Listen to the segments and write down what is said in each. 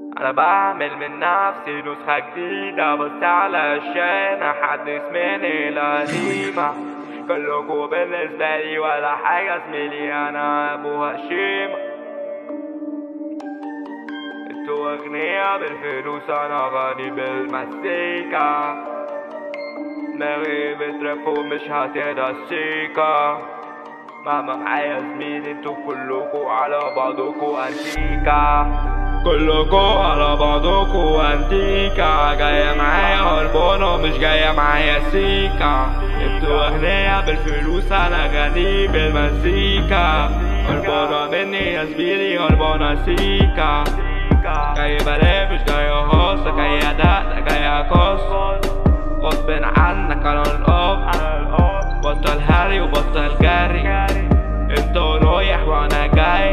انا بعمل من نفسي نسخة جديدة بس علشان احدث من القديمة كلكوا بالنسبة لي ولا حاجة زميلي انا ابو هشيم انتوا اغنياء بالفلوس انا غني بالمزيكا دماغي بترف ومش هتهدى السيكا مهما معايا زميلي انتوا كلكوا على بعضكوا انتيكا كلكوا على بعضكوا انتيكا جاية معايا هربانة مش جاية معايا سيكا انتوا اغنياء بالفلوس انا غني بالمزيكا هربانة مني يا زميلي هربانة سيكا جاي بلاقي مش جاي هاصة جاي دقة جاي قص غصب عنك على الأرض بطل هري وبطل جري انت رايح وانا جاي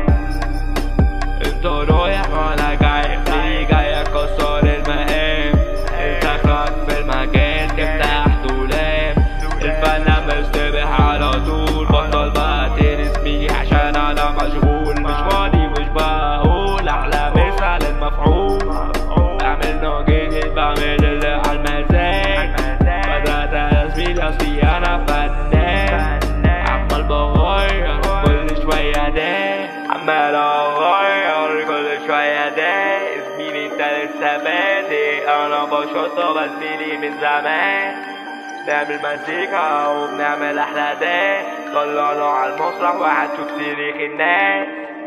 انت رايح وانا جاي في جاي اكسر المقام انت خرج في المكان تفتح دولاب الفن مستبح على طول بطل بقى ترسمي عشان انا مشغول مش فاضي مش بقول احلى مثال المفعول بعمل نوجين بعمل اللي على المزاج بدأت اسمي اصلي انا فنان عمال بغير كل شوية ده عمال اغير كل شوية ده زميلي انت لسه بادئ انا بشطة بس زميلي من زمان نعمل مزيكا وبنعمل احلى ده طلعنا على المسرح وهتشوف تاريخ الناس